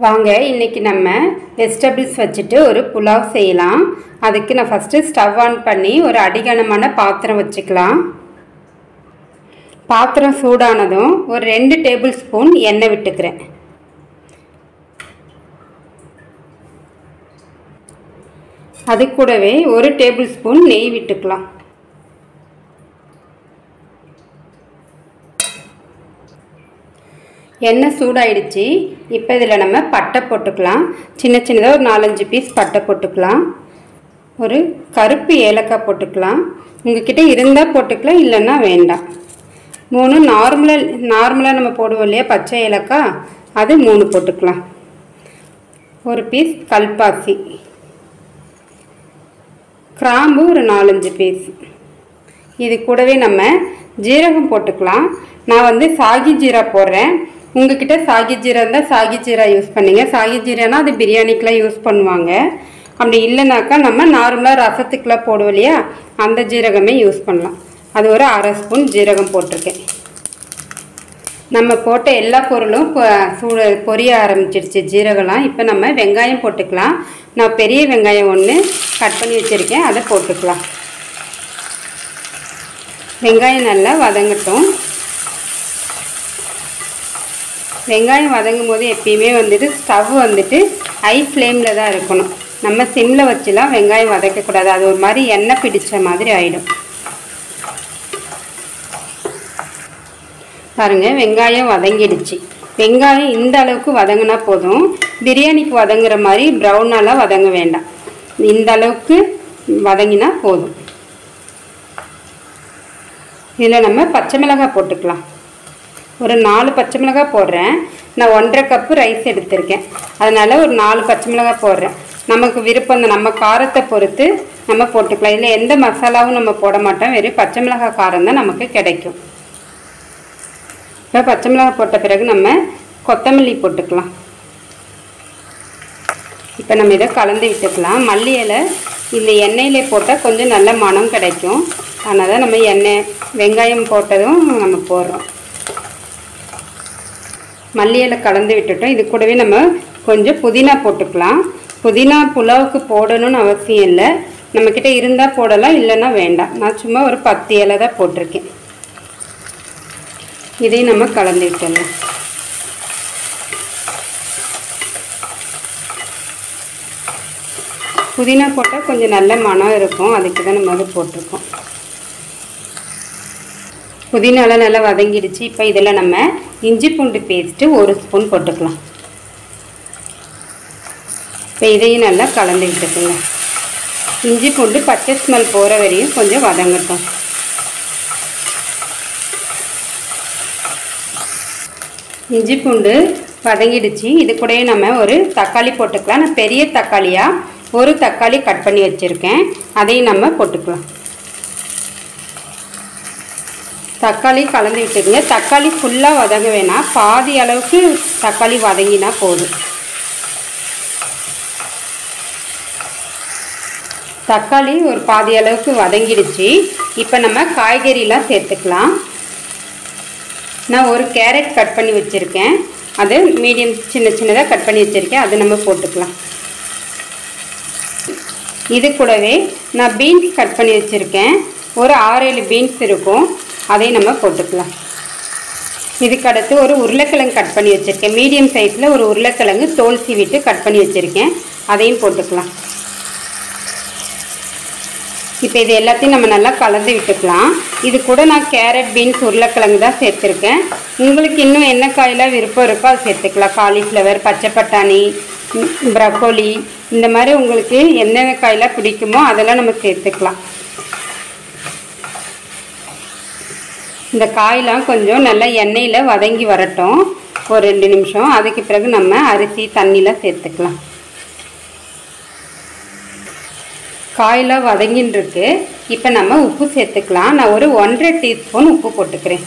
வாங்க இன்னைக்கு நம்ம வெஜிடபிள்ஸ் வச்சுட்டு ஒரு புலாவ் செய்யலாம் அதுக்கு நான் ஃபஸ்ட்டு ஸ்டவ் ஆன் பண்ணி ஒரு அடிகனமான பாத்திரம் வச்சுக்கலாம் பாத்திரம் சூடானதும் ஒரு ரெண்டு டேபிள் ஸ்பூன் எண்ணெய் விட்டுக்கிறேன் அது கூடவே ஒரு டேபிள் ஸ்பூன் நெய் விட்டுக்கலாம் எண்ணெய் சூடாயிடுச்சு இப்போ இதில் நம்ம பட்டை போட்டுக்கலாம் சின்ன சின்னதாக ஒரு நாலஞ்சு பீஸ் பட்டை போட்டுக்கலாம் ஒரு கருப்பு ஏலக்காய் போட்டுக்கலாம் உங்ககிட்ட இருந்தால் போட்டுக்கலாம் இல்லைன்னா வேண்டாம் மூணு நார்மலாக நார்மலாக நம்ம போடுவோம் இல்லையா பச்சை ஏலக்காய் அது மூணு போட்டுக்கலாம் ஒரு பீஸ் கல்பாசி கிராம்பு ஒரு நாலஞ்சு பீஸ் இது கூடவே நம்ம ஜீரகம் போட்டுக்கலாம் நான் வந்து சாகி ஜீரா போடுறேன் உங்ககிட்ட சாகி ஜீரா இருந்தால் சாகி ஜீரா யூஸ் பண்ணுங்க சாகி ஜீரானா அது பிரியாணிக்கெலாம் யூஸ் பண்ணுவாங்க அப்படி இல்லைனாக்கா நம்ம நார்மலாக ரசத்துக்குலாம் போடுவோம் இல்லையா அந்த ஜீரகமே யூஸ் பண்ணலாம் அது ஒரு அரை ஸ்பூன் ஜீரகம் போட்டிருக்கேன் நம்ம போட்ட எல்லா பொருளும் சூட பொரிய ஆரம்பிச்சிருச்சு ஜீரகம்லாம் இப்போ நம்ம வெங்காயம் போட்டுக்கலாம் நான் பெரிய வெங்காயம் ஒன்று கட் பண்ணி வச்சுருக்கேன் அதை போட்டுக்கலாம் வெங்காயம் நல்லா வதங்கட்டும் வெங்காயம் வதங்கும் போது எப்பயுமே வந்துட்டு ஸ்டவ் வந்துட்டு ஹை ஃப்ளேமில் தான் இருக்கணும் நம்ம சிம்மில் வச்சுலாம் வெங்காயம் வதக்கக்கூடாது அது ஒரு மாதிரி எண்ணெய் பிடிச்ச மாதிரி ஆகிடும் பாருங்கள் வெங்காயம் வதங்கிடுச்சு வெங்காயம் இந்த அளவுக்கு வதங்கினா போதும் பிரியாணிக்கு வதங்குற மாதிரி ப்ரௌனாலாம் வதங்க வேண்டாம் இந்த அளவுக்கு வதங்கினா போதும் இதில் நம்ம பச்சை மிளகாய் போட்டுக்கலாம் ஒரு நாலு பச்சை மிளகாய் போடுறேன் நான் ஒன்றரை கப்பு ரைஸ் எடுத்திருக்கேன் அதனால் ஒரு நாலு பச்சை மிளகாய் போடுறேன் நமக்கு விருப்பம் இந்த நம்ம காரத்தை பொறுத்து நம்ம போட்டுக்கலாம் இல்லை எந்த மசாலாவும் நம்ம போட மாட்டோம் வெறும் பச்சை மிளகாய் காரம் தான் நமக்கு கிடைக்கும் இப்போ பச்சை மிளகாய் போட்ட பிறகு நம்ம கொத்தமல்லி போட்டுக்கலாம் இப்போ நம்ம இதை கலந்து விட்டுக்கலாம் மல்லி இலை இந்த எண்ணெயிலே போட்டால் கொஞ்சம் நல்ல மனம் கிடைக்கும் அதனால் நம்ம எண்ணெய் வெங்காயம் போட்டதும் நம்ம போடுறோம் மல்லி இலை கலந்து விட்டுட்டோம் இது கூடவே நம்ம கொஞ்சம் புதினா போட்டுக்கலாம் புதினா புலாவுக்கு போடணும்னு அவசியம் இல்லை நம்மக்கிட்ட இருந்தால் போடலாம் இல்லைன்னா வேண்டாம் நான் சும்மா ஒரு பத்து இலை தான் போட்டிருக்கேன் இதையும் நம்ம கலந்து விட்டுடலாம் புதினா போட்டால் கொஞ்சம் நல்ல மனம் இருக்கும் அதுக்கு தான் நம்ம அது போட்டிருக்கோம் புதினாலாம் நல்லா வதங்கிடுச்சு இப்போ இதில் நம்ம இஞ்சி பூண்டு பேஸ்ட்டு ஒரு ஸ்பூன் போட்டுக்கலாம் இப்போ இதையும் நல்லா கலந்து விட்டுக்குங்க இஞ்சி பூண்டு பச்சை ஸ்மெல் போகிற வரையும் கொஞ்சம் வதங்கட்டும் இஞ்சி பூண்டு வதங்கிடுச்சு இது கூடயே நம்ம ஒரு தக்காளி போட்டுக்கலாம் நான் பெரிய தக்காளியாக ஒரு தக்காளி கட் பண்ணி வச்சுருக்கேன் அதையும் நம்ம போட்டுக்கலாம் தக்காளி கலந்து விட்டுக்குங்க தக்காளி ஃபுல்லாக வதங்க வேணாம் பாதி அளவுக்கு தக்காளி வதங்கினா போதும் தக்காளி ஒரு பாதி அளவுக்கு வதங்கிடுச்சு இப்போ நம்ம காய்கறிலாம் சேர்த்துக்கலாம் நான் ஒரு கேரட் கட் பண்ணி வச்சுருக்கேன் அது மீடியம் சின்ன சின்னதாக கட் பண்ணி வச்சுருக்கேன் அது நம்ம போட்டுக்கலாம் இது கூடவே நான் பீன்ஸ் கட் பண்ணி வச்சுருக்கேன் ஒரு ஆறேழு பீன்ஸ் இருக்கும் அதையும் நம்ம போட்டுக்கலாம் இதுக்கு அடுத்து ஒரு உருளைக்கிழங்கு கட் பண்ணி வச்சுருக்கேன் மீடியம் சைஸில் ஒரு உருளைக்கிழங்கு தோல் சீவிட்டு கட் பண்ணி வச்சுருக்கேன் அதையும் போட்டுக்கலாம் இப்போ இது எல்லாத்தையும் நம்ம நல்லா கலந்து விட்டுக்கலாம் இது கூட நான் கேரட் பீன்ஸ் உருளைக்கிழங்கு தான் சேர்த்துருக்கேன் உங்களுக்கு இன்னும் என்ன காயெல்லாம் விருப்பம் இருக்கோ அது சேர்த்துக்கலாம் காலிஃப்ளவர் பச்சை பட்டாணி ப்ரக்கோலி இந்த மாதிரி உங்களுக்கு என்னென்ன காயெல்லாம் பிடிக்குமோ அதெல்லாம் நம்ம சேர்த்துக்கலாம் இந்த காயெலாம் கொஞ்சம் நல்லா எண்ணெயில் வதங்கி வரட்டும் ஒரு ரெண்டு நிமிஷம் அதுக்கு பிறகு நம்ம அரிசி தண்ணியில் சேர்த்துக்கலாம் காயெல்லாம் வதங்கின்னு இருக்கு இப்போ நம்ம உப்பு சேர்த்துக்கலாம் நான் ஒரு ஒன்றரை டீஸ்பூன் உப்பு போட்டுக்கிறேன்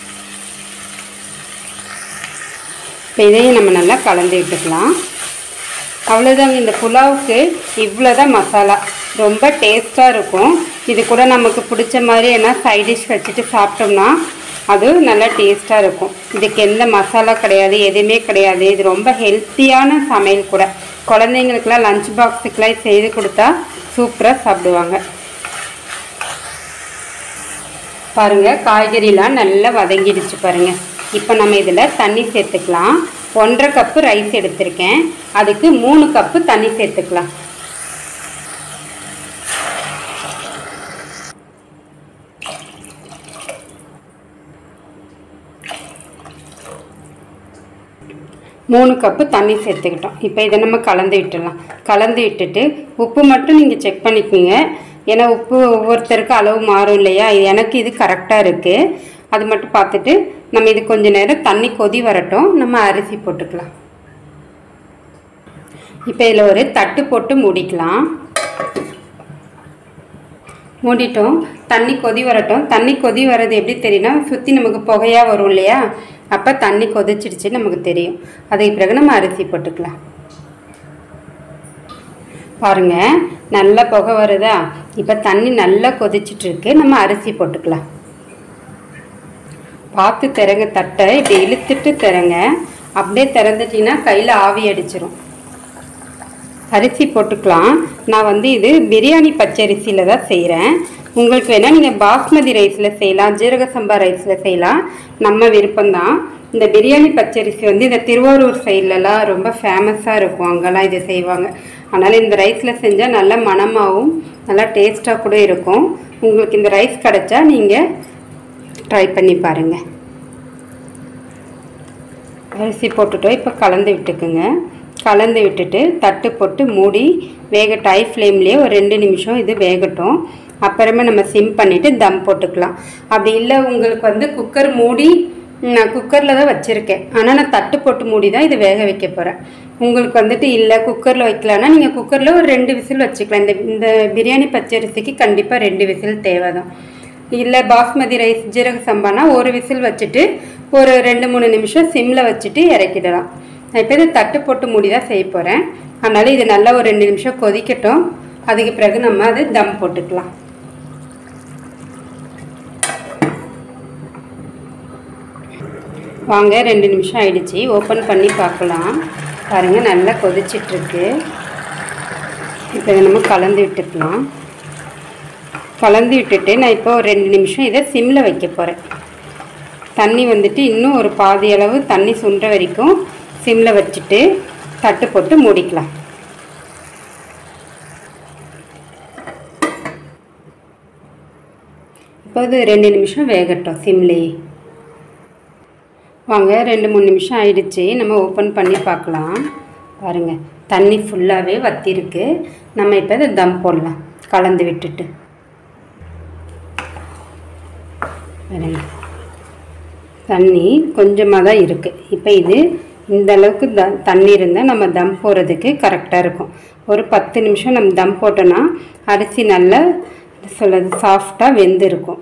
இப்போ இதையும் நம்ம நல்லா கலந்து விட்டுக்கலாம் அவ்வளோதாங்க இந்த புலாவுக்கு இவ்வளோ தான் மசாலா ரொம்ப டேஸ்ட்டாக இருக்கும் இது கூட நமக்கு பிடிச்ச மாதிரி என்ன சைட் டிஷ் வச்சுட்டு சாப்பிட்டோம்னா அது நல்லா டேஸ்ட்டாக இருக்கும் இதுக்கு எந்த மசாலா கிடையாது எதுவுமே கிடையாது இது ரொம்ப ஹெல்த்தியான சமையல் கூட குழந்தைங்களுக்குலாம் லஞ்ச் பாக்ஸுக்கெலாம் செய்து கொடுத்தா சூப்பராக சாப்பிடுவாங்க பாருங்க காய்கறிலாம் நல்லா வதங்கிடுச்சு பாருங்க இப்போ நம்ம இதில் தண்ணி சேர்த்துக்கலாம் ஒன்றரை கப்பு ரைஸ் எடுத்திருக்கேன் அதுக்கு மூணு கப்பு தண்ணி சேர்த்துக்கலாம் மூணு கப்பு தண்ணி சேர்த்துக்கிட்டோம் இப்போ இதை நம்ம கலந்து விட்டுடலாம் கலந்து விட்டுட்டு உப்பு மட்டும் நீங்கள் செக் பண்ணிக்கோங்க ஏன்னா உப்பு ஒவ்வொருத்தருக்கு அளவு மாறும் இல்லையா இது எனக்கு இது கரெக்டாக இருக்குது அது மட்டும் பார்த்துட்டு நம்ம இது கொஞ்ச நேரம் தண்ணி கொதி வரட்டும் நம்ம அரிசி போட்டுக்கலாம் இப்போ இதில் ஒரு தட்டு போட்டு மூடிக்கலாம் மூடிட்டோம் தண்ணி கொதி வரட்டும் தண்ணி கொதி வர்றது எப்படி தெரியும்னா சுற்றி நமக்கு புகையாக வரும் இல்லையா அப்போ தண்ணி கொதிச்சிடுச்சு நமக்கு தெரியும் அதுக்கு பிறகு நம்ம அரிசி போட்டுக்கலாம் பாருங்க நல்லா புகை வருதா இப்போ தண்ணி நல்லா கொதிச்சிட்டு இருக்கு நம்ம அரிசி போட்டுக்கலாம் பார்த்து திறங்க தட்டை இப்படி இழுத்துட்டு திறங்க அப்படியே திறந்துட்டீங்கன்னா கையில் ஆவி அடிச்சிரும் அரிசி போட்டுக்கலாம் நான் வந்து இது பிரியாணி பச்சரிசியில் தான் செய்கிறேன் உங்களுக்கு வேணால் நீங்கள் பாஸ்மதி ரைஸில் செய்யலாம் ஜீரக சம்பா ரைஸில் செய்யலாம் நம்ம விருப்பம்தான் இந்த பிரியாணி பச்சரிசி வந்து இந்த திருவாரூர் சைட்லலாம் ரொம்ப ஃபேமஸாக இருக்கும் அங்கெல்லாம் இது செய்வாங்க அதனால் இந்த ரைஸில் செஞ்சால் நல்ல மணமாகவும் நல்லா டேஸ்ட்டாக கூட இருக்கும் உங்களுக்கு இந்த ரைஸ் கிடச்சா நீங்கள் ட்ரை பண்ணி பாருங்கள் அரிசி போட்டுட்டோம் இப்போ கலந்து விட்டுக்குங்க கலந்து விட்டுட்டு தட்டு போட்டு மூடி வேகட்டும் ஹை ஃப்ளேம்லேயே ஒரு ரெண்டு நிமிஷம் இது வேகட்டும் அப்புறமா நம்ம சிம் பண்ணிவிட்டு தம் போட்டுக்கலாம் அப்படி இல்லை உங்களுக்கு வந்து குக்கர் மூடி நான் குக்கரில் தான் வச்சுருக்கேன் ஆனால் நான் தட்டு போட்டு மூடி தான் இது வேக வைக்க போகிறேன் உங்களுக்கு வந்துட்டு இல்லை குக்கரில் வைக்கலான்னா நீங்கள் குக்கரில் ஒரு ரெண்டு விசில் வச்சுக்கலாம் இந்த இந்த பிரியாணி பச்சரிசிக்கு கண்டிப்பாக ரெண்டு விசில் தேவை தான் இல்லை பாஸ்மதி ரைஸ் ஜீரக சம்பானா ஒரு விசில் வச்சுட்டு ஒரு ரெண்டு மூணு நிமிஷம் சிம்மில் வச்சுட்டு இறக்கிடலாம் நான் இப்போ இது தட்டு போட்டு மூடி தான் செய்ய போகிறேன் அதனால் இது நல்லா ஒரு ரெண்டு நிமிஷம் கொதிக்கட்டும் அதுக்கு பிறகு நம்ம அது தம் போட்டுக்கலாம் வாங்க ரெண்டு நிமிஷம் ஆயிடுச்சு ஓப்பன் பண்ணி பார்க்கலாம் பாருங்கள் நல்லா கொதிச்சிட்ருக்கு இப்போ இதை நம்ம கலந்து விட்டுக்கலாம் கலந்து விட்டுட்டு நான் இப்போ ஒரு ரெண்டு நிமிஷம் இதை சிம்மில் வைக்க போகிறேன் தண்ணி வந்துட்டு இன்னும் ஒரு பாதி அளவு தண்ணி சுண்டுற வரைக்கும் சிம்மில் வச்சுட்டு தட்டு போட்டு மூடிக்கலாம் இப்போ இது ரெண்டு நிமிஷம் வேகட்டும் சிம்லேயே வாங்க ரெண்டு மூணு நிமிஷம் ஆயிடுச்சு நம்ம ஓப்பன் பண்ணி பார்க்கலாம் பாருங்கள் தண்ணி ஃபுல்லாகவே வத்திருக்கு நம்ம இப்போ இதை தம் போடலாம் கலந்து விட்டுட்டு பாருங்க தண்ணி கொஞ்சமாக தான் இருக்குது இப்போ இது இந்த அளவுக்கு த தண்ணி இருந்தால் நம்ம தம் போடுறதுக்கு கரெக்டாக இருக்கும் ஒரு பத்து நிமிஷம் நம்ம தம் போட்டோன்னா அரிசி நல்லா சொல்கிறது சாஃப்டாக வெந்திருக்கும்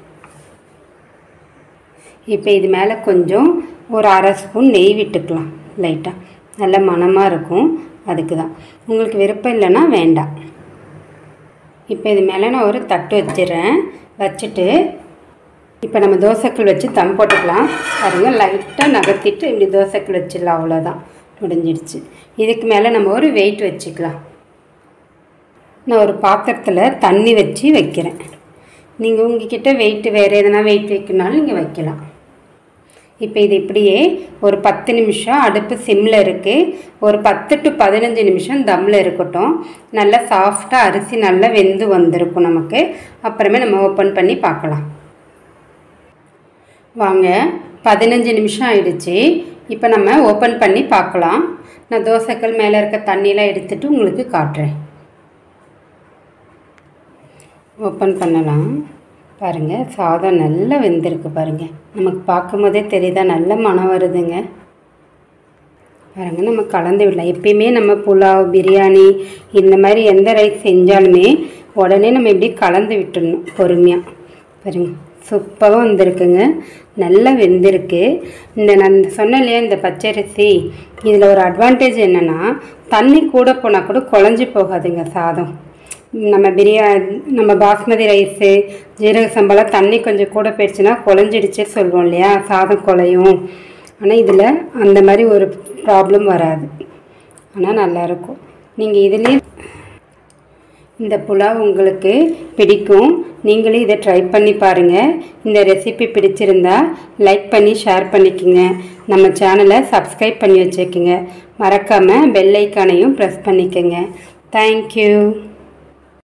இப்போ இது மேலே கொஞ்சம் ஒரு அரை ஸ்பூன் நெய் விட்டுக்கலாம் லைட்டாக நல்ல மணமாக இருக்கும் அதுக்கு தான் உங்களுக்கு விருப்பம் இல்லைன்னா வேண்டாம் இப்போ இது மேலே நான் ஒரு தட்டு வச்சிடுறேன் வச்சுட்டு இப்போ நம்ம தோசைக்கல் வச்சு தம் போட்டுக்கலாம் பாருங்கள் லைட்டாக நகர்த்திட்டு இப்படி தோசைக்கல் வச்சிடலாம் அவ்வளோதான் முடிஞ்சிடுச்சு இதுக்கு மேலே நம்ம ஒரு வெயிட் வச்சுக்கலாம் நான் ஒரு பாத்திரத்தில் தண்ணி வச்சு வைக்கிறேன் நீங்கள் உங்ககிட்ட வெயிட் வேறு எதனா வெயிட் வைக்கணுனாலும் நீங்கள் வைக்கலாம் இப்போ இது இப்படியே ஒரு பத்து நிமிஷம் அடுப்பு சிம்மில் இருக்குது ஒரு பத்து டு பதினஞ்சு நிமிஷம் தம்மில் இருக்கட்டும் நல்லா சாஃப்டாக அரிசி நல்லா வெந்து வந்திருக்கும் நமக்கு அப்புறமே நம்ம ஓப்பன் பண்ணி பார்க்கலாம் வாங்க பதினஞ்சு நிமிஷம் ஆயிடுச்சு இப்போ நம்ம ஓப்பன் பண்ணி பார்க்கலாம் நான் தோசைக்கல் மேலே இருக்க தண்ணியெலாம் எடுத்துட்டு உங்களுக்கு காட்டுறேன் ஓப்பன் பண்ணலாம் பாருங்கள் சாதம் நல்லா வெந்திருக்கு பாருங்கள் நமக்கு பார்க்கும்போதே தெரியுதா நல்ல மனம் வருதுங்க பாருங்கள் நம்ம கலந்து விடலாம் எப்பயுமே நம்ம புலாவ் பிரியாணி இந்த மாதிரி எந்த ரைஸ் செஞ்சாலுமே உடனே நம்ம இப்படி கலந்து விட்டுடணும் பொறுமையாக பாருங்க சூப்பராக வந்திருக்குங்க நல்லா வெந்திருக்கு இந்த நான் சொன்னேன் இல்லையா இந்த பச்சரிசி இதில் ஒரு அட்வான்டேஜ் என்னென்னா தண்ணி கூட போனால் கூட குழஞ்சி போகாதுங்க சாதம் நம்ம பிரியாணி நம்ம பாஸ்மதி ரைஸு ஜீரக சம்பளம் தண்ணி கொஞ்சம் கூட போயிடுச்சுன்னா குழஞ்சிடுச்சே சொல்லுவோம் இல்லையா சாதம் குலையும் ஆனால் இதில் அந்த மாதிரி ஒரு ப்ராப்ளம் வராது ஆனால் நல்லாயிருக்கும் நீங்கள் இதுலேயே இந்த புலாவ் உங்களுக்கு பிடிக்கும் நீங்களும் இதை ட்ரை பண்ணி பாருங்கள் இந்த ரெசிபி பிடிச்சிருந்தா லைக் பண்ணி ஷேர் பண்ணிக்கோங்க நம்ம சேனலை சப்ஸ்கிரைப் பண்ணி வச்சுக்கோங்க மறக்காமல் பெல் ஐக்கானையும் ப்ரெஸ் பண்ணிக்கோங்க தேங்க்யூ